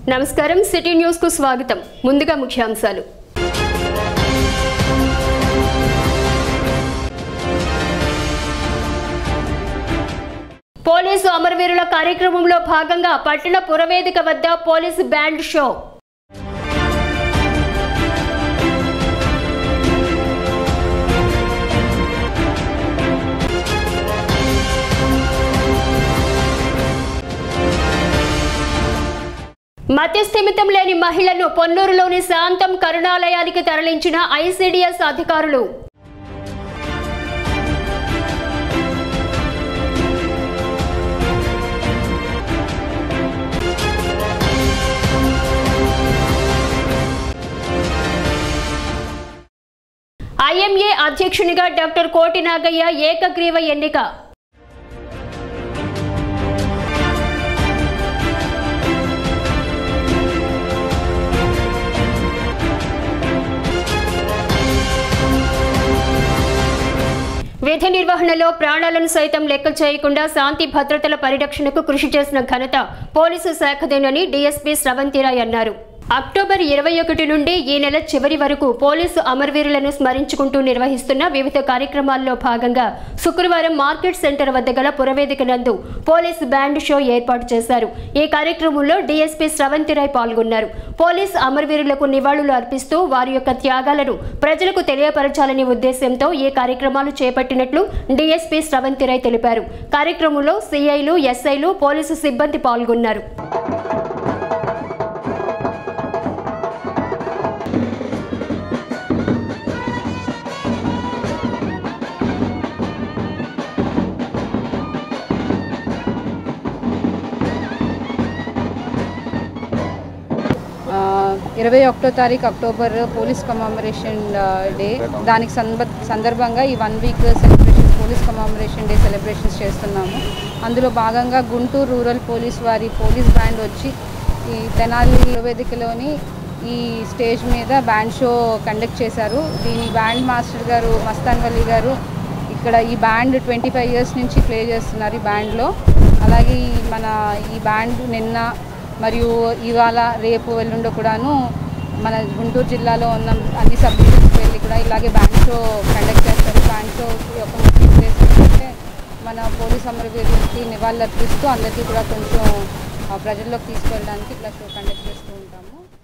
నమస్కారం city news కు స్వాగతం ముందుగా ముఖ్యాంశాలు పోలీసు అమరవీరుల కార్యక్రమంలో భాగంగా పట్టణ పురవేదిక వద్ద పోలీసు బ్యాండ్ షో మధ్యస్థిమితం లేని మహిళను పొన్నూరులోని శాంతం కరుణాలయానికి తరలించిన ఐసీడీఎస్ అధికారులు ఐఎంఏ అధ్యక్షునిగా డాక్టర్ కోటి నాగయ్య ఏకగ్రీవ ఎన్నిక విధి నిర్వహణలో ప్రాణాలను సైతం లెక్క చేయకుండా శాంతి భద్రతల పరిరక్షణకు కృషి చేసిన ఘనత పోలీసు శాఖదేనని డీఎస్పీ స్రవంతిరాయ్ అన్నారు అక్టోబర్ ఇరవై ఒకటి నుండి ఈ నెల చివరి వరకు పోలీసు అమరవీరులను స్మరించుకుంటూ నిర్వహిస్తున్న వివిధ కార్యక్రమాల్లో భాగంగా శుక్రవారం మార్కెట్ సెంటర్ వద్ద గల పురవేదిక నందు పోలీసు బ్యాండ్ షో ఏర్పాటు చేశారు ఈ కార్యక్రమంలో డీఎస్పీ స్రవంతిరాయ్ పాల్గొన్నారు పోలీసు అమరవీరులకు నివాళులు అర్పిస్తూ వారి యొక్క త్యాగాలను ప్రజలకు తెలియపరచాలనే ఉద్దేశంతో ఈ కార్యక్రమాలు చేపట్టినట్లు డీఎస్పీ స్రవంతిరాయ్ తెలిపారు కార్యక్రమంలో సిఐలు ఎస్ఐలు పోలీసు సిబ్బంది పాల్గొన్నారు ఇరవై ఒకటో తారీఖు అక్టోబర్ పోలీస్ కమామరేషన్ డే దానికి సంబ సందర్భంగా ఈ one week celebration police commemoration day celebrations చేస్తున్నాము అందులో భాగంగా గుంటూరు రూరల్ పోలీస్ వారి పోలీస్ బ్యాండ్ వచ్చి ఈ తెనాలి వేదికలోని ఈ స్టేజ్ మీద బ్యాండ్ షో కండక్ట్ చేశారు దీని బ్యాండ్ మాస్టర్ గారు మస్తాన్ వల్లి గారు ఇక్కడ ఈ బ్యాండ్ ట్వంటీ ఫైవ్ ఇయర్స్ నుంచి ప్లే చేస్తున్నారు ఈ బ్యాండ్లో అలాగే ఈ మన ఈ బ్యాండ్ నిన్న మరియు ఇవాళ రేపు ఎల్లుండో కూడాను మన గుంటూరు జిల్లాలో ఉన్న అన్ని సబ్ డివిజన్స్కి వెళ్ళి కూడా ఇలాగే బ్యాండ్ షో కండక్ట్ చేస్తారు బ్యాండ్ షో యొక్క ముఖ్య ఉద్దేశం ఏంటంటే మన పోలీస్ అమరవీరులకి నివాళులర్పిస్తూ అందరికీ కూడా కొంచెం ఆ, ప్రజల్లోకి తీసుకెళ్ళడానికి ఇట్లా షో కండక్ట్ చేస్తూ ఉంటాము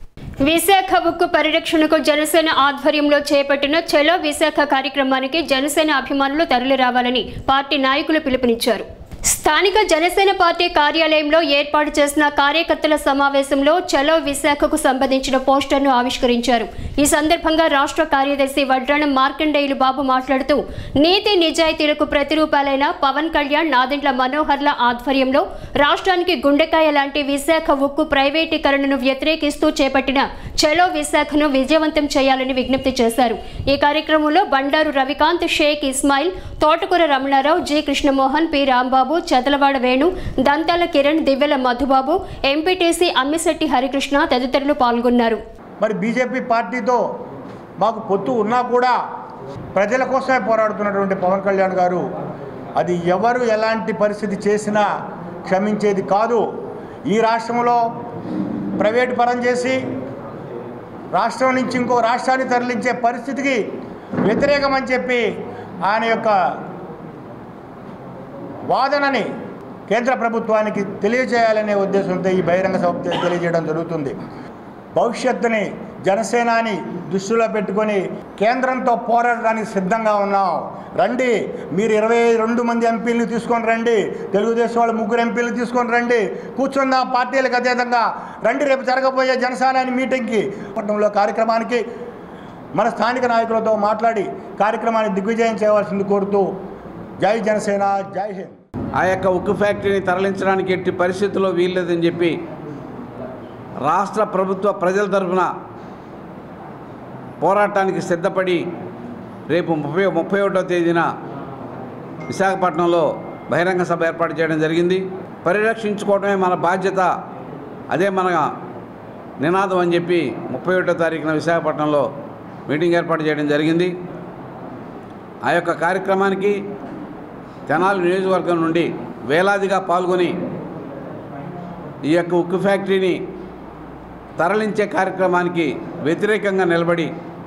విశాఖ ఉక్కు పరిరక్షణకు జనసేన ఆధ్వర్యంలో చేపట్టిన చలో విశాఖ కార్యక్రమానికి జనసేన అభిమానులు తరలి రావాలని పార్టీ నాయకులు పిలుపునిచ్చారు స్థానిక జనసేన పార్టీ కార్యాలయంలో ఏర్పాటు చేసిన కార్యకర్తల సమావేశంలో చలో విశాఖకు సంబంధించిన పోస్టర్ను ఆవిష్కరించారు ఈ సందర్భంగా రాష్ట్ర కార్యదర్శి వడ్రాణం మార్కండేయులు బాబు మాట్లాడుతూ నీతి నిజాయితీలకు ప్రతిరూపాలైన పవన్ కళ్యాణ్ నాదెండ్ల మనోహర్ల ఆధ్వర్యంలో రాష్ట్రానికి గుండెకాయ లాంటి విశాఖ ఉక్కు ప్రైవేటీకరణను వ్యతిరేకిస్తూ చేపట్టిన చలో విశాఖను విజయవంతం చేయాలని విజ్ఞప్తి చేశారు ఈ కార్యక్రమంలో Bandaru Ravikanth Sheikh Ismail Thotakura Ramana Rao G Krishnamohan P Rambabu Chadalavada Venu Dantala Kiran Divyala Madhubabu MPTC Ammisetti Harikrishna తదితరులు పాల్గొన్నారు మరి బీజేపీ పార్టీతో మాకు పొత్తు ఉన్నా కూడా ప్రజల కోసమే పోరాడుతున్నటువంటి పవన్ కళ్యాణ్ గారు అది ఎవరు ఎలాంటి పరిస్థితి చేసినా క్షమించేది కాదు ఈ రాష్ట్రంలో ప్రైవేటు పరం చేసి రాష్ట్రం నుంచి ఇంకో రాష్ట్రాన్ని తరలించే పరిస్థితికి వ్యతిరేకమని చెప్పి ఆయన యొక్క వాదనని కేంద్ర ప్రభుత్వానికి తెలియజేయాలనే ఉద్దేశంతో ఈ బహిరంగ సభ తె- తెలియజేయడం జరుగుతుంది భవిష్యత్తుని జనసేనాని దృష్టిలో పెట్టుకొని కేంద్రంతో పోరాడడానికి సిద్ధంగా ఉన్నాం రండి మీరు ఇరవై రెండు మంది ఎంపీలు తీసుకొని రండి తెలుగుదేశం వాళ్ళు ముగ్గురు ఎంపీలు తీసుకొని రండి కూర్చుందాం పార్టీలకు అతీతంగా రండి రేపు జరగబోయే జనసేనాని మీటింగ్కి పట్టణంలో కార్యక్రమానికి మన స్థానిక నాయకులతో మాట్లాడి కార్యక్రమాన్ని దిగ్విజయం చేయవలసింది కోరుతూ జై జనసేన జై హింద్ ఆ యొక్క ఉక్కు ఫ్యాక్టరీని తరలించడానికి ఎట్టి పరిస్థితుల్లో వీల్లేదని చెప్పి రాష్ట్ర ప్రభుత్వ ప్రజల తరఫున పోరాటానికి సిద్ధపడి రేపు ముప్పై ముప్పై ఒకటో తేదీన విశాఖపట్నంలో బహిరంగ సభ ఏర్పాటు చేయడం జరిగింది పరిరక్షించుకోవడమే మన బాధ్యత అదే మన నినాదం అని చెప్పి ముప్పై ఒకటో తారీఖున విశాఖపట్నంలో మీటింగ్ ఏర్పాటు చేయడం జరిగింది ఆ యొక్క కార్యక్రమానికి తెనాలి నియోజకవర్గం నుండి వేలాదిగా పాల్గొని ఈ యొక్క ఉక్కు ఫ్యాక్టరీని తరలించే కార్యక్రమానికి వ్యతిరేకంగా నిలబడి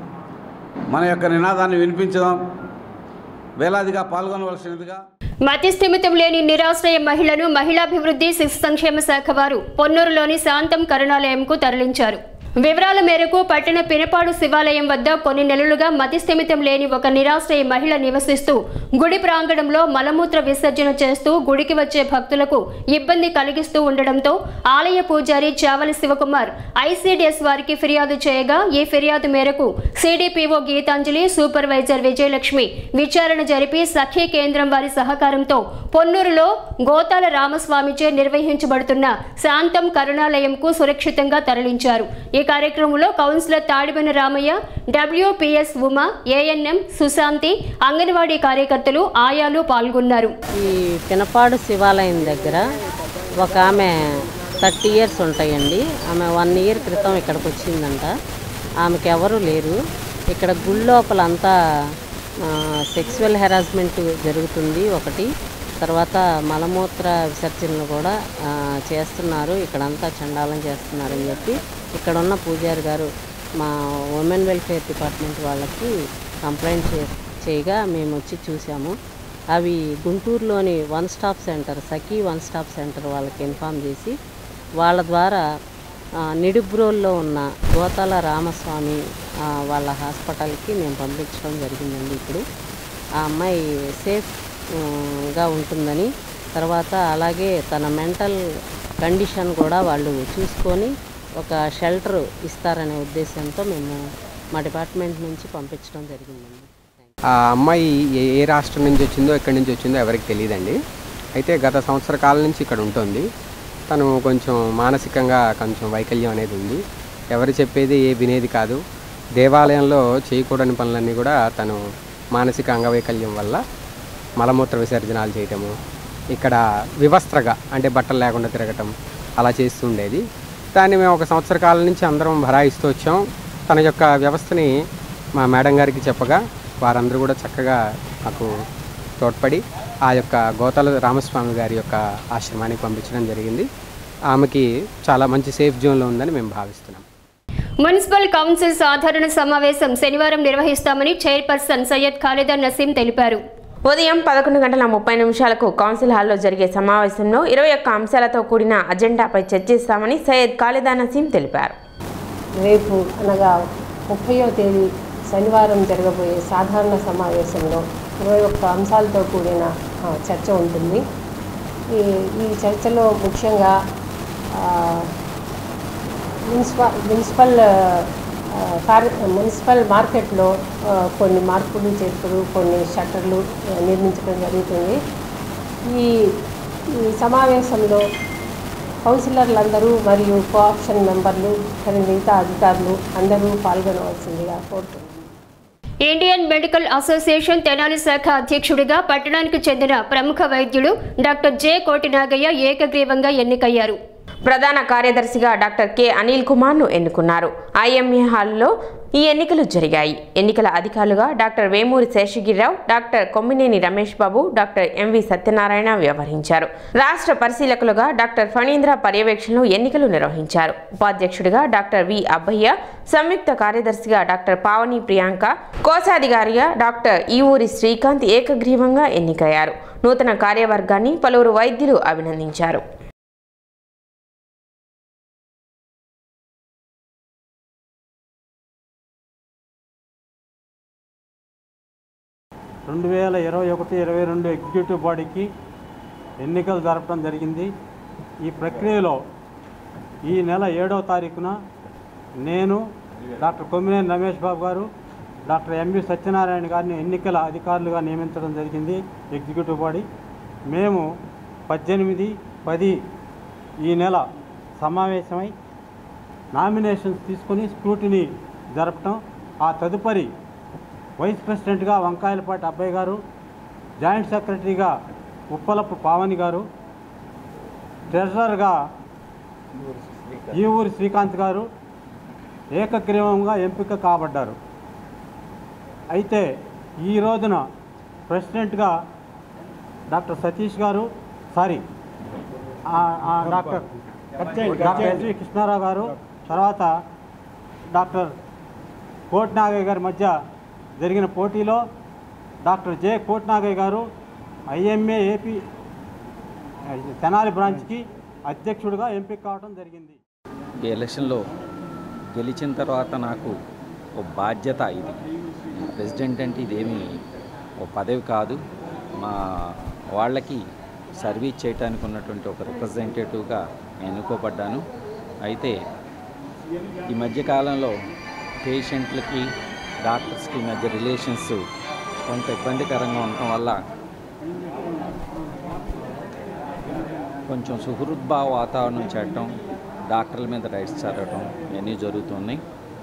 మన యొక్క నినాదాన్ని వినిపించడం వేలాదిగా పాల్గొనవలసినదిగా మతిస్థిమితం లేని నిరాశ్రయ మహిళను మహిళాభివృద్ధి శిశు సంక్షేమ శాఖ వారు పొన్నూరులోని శాంతం కరుణాలయంకు తరలించారు వివరాల మేరకు పట్టణ పినపాడు శివాలయం వద్ద కొన్ని నెలలుగా మతిస్థిమితం లేని ఒక నిరాశ్రయ మహిళ నివసిస్తూ గుడి ప్రాంగణంలో మలమూత్ర విసర్జన చేస్తూ గుడికి వచ్చే భక్తులకు ఇబ్బంది కలిగిస్తూ ఉండడంతో ఆలయ పూజారి చావలి శివకుమార్ ఐసీడీఎస్ వారికి ఫిర్యాదు చేయగా ఈ ఫిర్యాదు మేరకు సిడిపిఓ గీతాంజలి సూపర్వైజర్ విజయలక్ష్మి విచారణ జరిపి సఖీ కేంద్రం వారి సహకారంతో పొన్నూరులో గోతాల రామస్వామిచే నిర్వహించబడుతున్న శాంతం కరుణాలయంకు సురక్షితంగా తరలించారు ఈ కార్యక్రమంలో councillor Tadibena Ramaiah WPS Uma ANM Sushanti anganwadi కార్యకర్తలు ఆయాలు పాల్గొన్నారు ఈ పినపాడు శివాలయం దగ్గర ఒక ఆమె థర్టీ ఇయర్స్ ఉంటాయండి ఆమె వన్ ఇయర్ క్రితం ఇక్కడికి వచ్చిందంట ఆమెకి ఎవరు లేరు ఇక్కడ గుడి లోపల అంతా సెక్సువల్ హెరాస్మెంట్ జరుగుతుంది ఒకటి తర్వాత మలమూత్ర విసర్జనలు కూడా ఆ, చేస్తున్నారు ఇక్కడంతా చండాలం చేస్తున్నారని చెప్పి ఇక్కడ ఉన్న పూజారి గారు మా ఉమెన్ వెల్ఫేర్ డిపార్ట్మెంట్ వాళ్ళకి కంప్లైంట్ చే చేయగా మేము వచ్చి చూసాము అవి గుంటూరులోని one stop centre Sakhi one stop centre వాళ్ళకి ఇన్ఫామ్ చేసి వాళ్ళ ద్వారా ఆ, నిడుబ్రోల్లో ఉన్న గోతాల రామస్వామి ఆ, వాళ్ళ హాస్పిటల్కి మేము పంపించడం జరిగిందండి ఇప్పుడు ఆ అమ్మాయి సేఫ్ ఆ, గా ఉంటుందని తర్వాత అలాగే తన మెంటల్ కండిషన్ కూడా వాళ్ళు చూసుకొని ఒక షెల్టర్ ఇస్తారనే ఉద్దేశంతో మేము మా డిపార్ట్మెంట్ నుంచి పంపించడం జరిగిందండి ఆ అమ్మాయి ఏ ఏ రాష్ట్రం నుంచి వచ్చిందో ఎక్కడి నుంచి వచ్చిందో ఎవరికి తెలియదండి అయితే గత సంవత్సర కాలం నుంచి ఇక్కడ ఉంటుంది తను కొంచెం మానసికంగా కొంచెం వైకల్యం అనేది ఉంది ఎవరు చెప్పేది ఏ వినేది కాదు దేవాలయంలో చేయకూడని పనులన్నీ కూడా తను మానసిక అంగవైకల్యం వల్ల మలమూత్ర విసర్జనాలు చేయటము ఇక్కడ వివస్త్రగా అంటే బట్టలు లేకుండా తిరగటం అలా చేస్తుండేది దాన్ని మేము ఒక సంవత్సర కాలం నుంచి అందరం భరాయిస్తూ వచ్చాం తన యొక్క వ్యవస్థని మా మేడం గారికి చెప్పగా వారందరూ కూడా చక్కగా మాకు తోడ్పడి ఆ యొక్క గోతాల రామస్వామి గారి యొక్క ఆశ్రమానికి పంపించడం జరిగింది ఆమెకి చాలా మంచి సేఫ్ జోన్లో ఉందని మేము భావిస్తున్నాం మున్సిపల్ కౌన్సిల్ సాధారణ సమావేశం శనివారం నిర్వహిస్తామని చైర్పర్సన్ సయ్యద్ ఖాలిదా నసీం తెలిపారు ఉదయం పదకొండు గంటల ముప్పై నిమిషాలకు కౌన్సిల్ హాల్లో జరిగే సమావేశంలో ఇరవై ఒక్క అంశాలతో కూడిన అజెండాపై చర్చిస్తామని సయ్యద్ ఖాలిదా నసీం తెలిపారు రేపు అనగా ముప్పయో తేదీ శనివారం జరగబోయే సాధారణ సమావేశంలో ఇరవై ఒక్క అంశాలతో కూడిన ఆ, చర్చ ఉంటుంది ఈ ఈ చర్చలో ముఖ్యంగా ఆ, మున్సిపల్ మున్సిపల్ ఆ, కార్ మున్సిపల్ మార్కెట్లో ఆ, కొన్ని మార్పులు చేర్పులు కొన్ని షట్టర్లు ఆ, నిర్మించడం జరుగుతుంది ఈ ఈ సమావేశంలో కౌన్సిలర్లందరూ మరియు కోఆప్షన్ మెంబర్లు మరియు మిగతా అధికారులు అందరూ పాల్గొనవలసిందిగా కోరుతున్నాను ఇండియన్ మెడికల్ అసోసియేషన్ తెనాలి శాఖ అధ్యక్షుడిగా పట్టణానికి చెందిన ప్రముఖ వైద్యుడు డాక్టర్ జె కోటినాగయ్య ఏకగ్రీవంగా ఎన్నికయ్యారు ప్రధాన కార్యదర్శిగా డాక్టర్ కె అనిల్ కుమార్ను ఎన్నుకున్నారు ఐఎంఏ హాల్లో ఈ ఎన్నికలు జరిగాయి ఎన్నికల అధికారులుగా doctor Vemuri Seshagiri Rao doctor Kommineni Ramesh Babu doctor MV Satyanarayana వ్యవహరించారు రాష్ట్ర పరిశీలకులుగా డాక్టర్ ఫణీంద్ర పర్యవేక్షణలో ఎన్నికలు నిర్వహించారు ఉపాధ్యక్షుడిగా డాక్టర్ వి అబ్బయ్య సంయుక్త కార్యదర్శిగా డాక్టర్ పావని ప్రియాంక కోశాధికారిగా డాక్టర్ ఈవూరి శ్రీకాంత్ ఏకగ్రీవంగా ఎన్నికయ్యారు నూతన కార్యవర్గాన్ని పలువురు వైద్యులు అభినందించారు రెండు వేల ఇరవై ఒకటి ఇరవై రెండు ఎగ్జిక్యూటివ్ బాడీకి ఎన్నికలు జరపడం జరిగింది ఈ ప్రక్రియలో ఈ నెల ఏడవ తారీఖున నేను డాక్టర్ కొమ్మినేని రమేష్ బాబు గారు డాక్టర్ ఎంవి సత్యనారాయణ గారిని ఎన్నికల అధికారులుగా నియమించడం జరిగింది ఎగ్జిక్యూటివ్ బాడీ మేము పద్దెనిమిది పది ఈ నెల సమావేశమై నామినేషన్స్ తీసుకొని స్క్రూటినీ జరపటం ఆ తదుపరి వైస్ ప్రెసిడెంట్గా వంకాయలపాటి అబ్బాయి గారు జాయింట్ సెక్రటరీగా ఉప్పలపు పావని గారు ట్రెజరర్గా ఈ ఊరి శ్రీకాంత్ గారు ఏకగ్రీవంగా ఎంపిక కాబడ్డారు అయితే ఈ రోజున ప్రెసిడెంట్గా డాక్టర్ సతీష్ గారు సారీ ఆ, ఆ, డాక్టర్ డాక్టర్ ఎస్వి కృష్ణారావు గారు తర్వాత డాక్టర్ కోట్నాగయ్య గారి మధ్య జరిగిన పోటీలో డాక్టర్ జె కోట్నాగయ్య గారు ఐఎంఏ ఏపీ తెనాలి బ్రాంచ్కి అధ్యక్షుడిగా ఎంపిక కావడం జరిగింది ఈ ఎలక్షన్లో గెలిచిన తర్వాత నాకు ఓ బాధ్యత ఇది ప్రెసిడెంట్ అంటే ఇదేమి ఓ పదవి కాదు మా వాళ్ళకి సర్వీస్ చేయడానికి ఉన్నటువంటి ఒక రిప్రజెంటేటివ్గా నేను ఎన్నుకోబడ్డాను అయితే ఈ మధ్యకాలంలో పేషెంట్లకి డాక్టర్స్కి మధ్య రిలేషన్స్ కొంత ఇబ్బందికరంగా ఉండటం వల్ల కొంచెం సుహృద్భావ వాతావరణం చేయటం డాక్టర్ల మీద రైట్స్ చదవటం ఇవన్నీ జరుగుతున్నాయి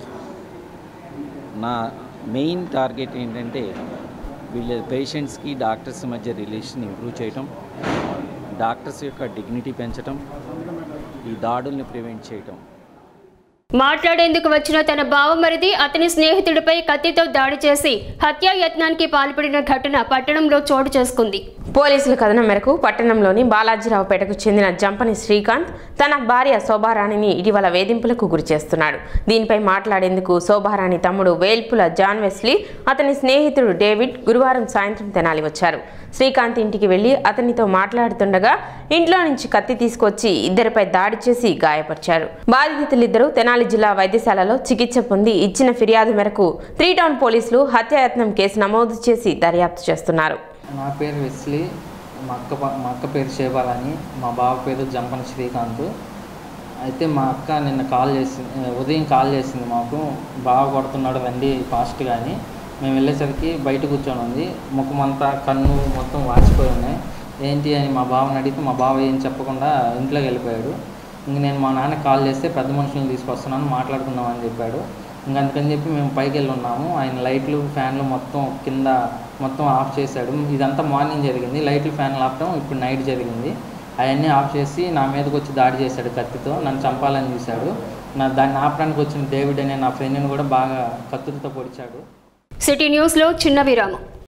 నా మెయిన్ టార్గెట్ ఏంటంటే వీళ్ళ పేషెంట్స్కి డాక్టర్స్ మధ్య రిలేషన్ ఇంప్రూవ్ చేయటం డాక్టర్స్ యొక్క డిగ్నిటీ పెంచటం ఈ దాడుల్ని ప్రివెంట్ చేయటం మాట్లాడేందుకు వచ్చిన తన బావమరిది అతని స్నేహితుడిపై కత్తితో దాడి చేసి హత్యాయత్నానికి పాల్పడిన ఘటన పట్టణంలో చోటు చేసుకుంది పోలీసుల కథనం మేరకు పట్టణంలోని బాలాజీరావుపేటకు చెందిన జంపని శ్రీకాంత్ తన భార్య శోభారాణిని ఇటీవల వేధింపులకు గురి చేస్తున్నాడు దీనిపై మాట్లాడేందుకు శోభారాణి తమ్ముడు వేల్పుల జాన్ వెస్లీ అతని స్నేహితుడు డేవిడ్ గురువారం సాయంత్రం తెనాలి వచ్చారు శ్రీకాంత్ ఇంటికి వెళ్లి అతనితో మాట్లాడుతుండగా ఇంట్లో నుంచి కత్తి తీసుకొచ్చి ఇద్దరిపై దాడి చేసి గాయపరిచారు బాధితులిద్దరూ తెనాలి జిల్లా వైద్యశాలలో చికిత్స పొంది ఇచ్చిన ఫిర్యాదు మేరకు త్రీ టౌన్ పోలీసులు హత్యాయత్నం కేసు నమోదు చేసి దర్యాప్తు చేస్తున్నారు నా పేరు వెస్లీ మా అక్క ప- మా అక్క పేరు శేబాలని మా బావ పేరు జంపన శ్రీకాంత్ అయితే మా అక్క నిన్న కాల్ చేసింది ఉదయం కాల్ చేసింది మాకు బావ కొడుతున్నాడు రండి ఫాస్ట్ కానీ మేము వెళ్ళేసరికి బయట కూర్చొని ఉంది ముఖమంతా కన్ను మొత్తం వాచిపోయి ఉన్నాయి ఏంటి అని మా బావని అడిగితే మా బావ ఏం చెప్పకుండా ఇంట్లోకి వెళ్ళిపోయాడు ఇంక నేను మా నాన్నకి కాల్ చేస్తే పెద్ద మనుషులను తీసుకొస్తున్నాను మాట్లాడుకుందామని చెప్పాడు ఇంక అందుకని చెప్పి మేము పైకి వెళ్ళి ఉన్నాము ఆయన లైట్లు ఫ్యాన్లు మొత్తం కింద మొత్తం ఆఫ్ చేశాడు ఇదంతా మార్నింగ్ జరిగింది లైట్లు ఫ్యాన్లు ఆపటం ఇప్పుడు నైట్ జరిగింది అవన్నీ ఆఫ్ చేసి నా మీదకి వచ్చి దాడి చేశాడు కత్తితో నన్ను చంపాలని చూశాడు నా దాన్ని ఆపడానికి వచ్చిన డేవిడ్ అనే నా ఫ్రెండ్ని కూడా బాగా కత్తులతో పొడిచాడు సిటీ న్యూస్లో చిన్న విరామం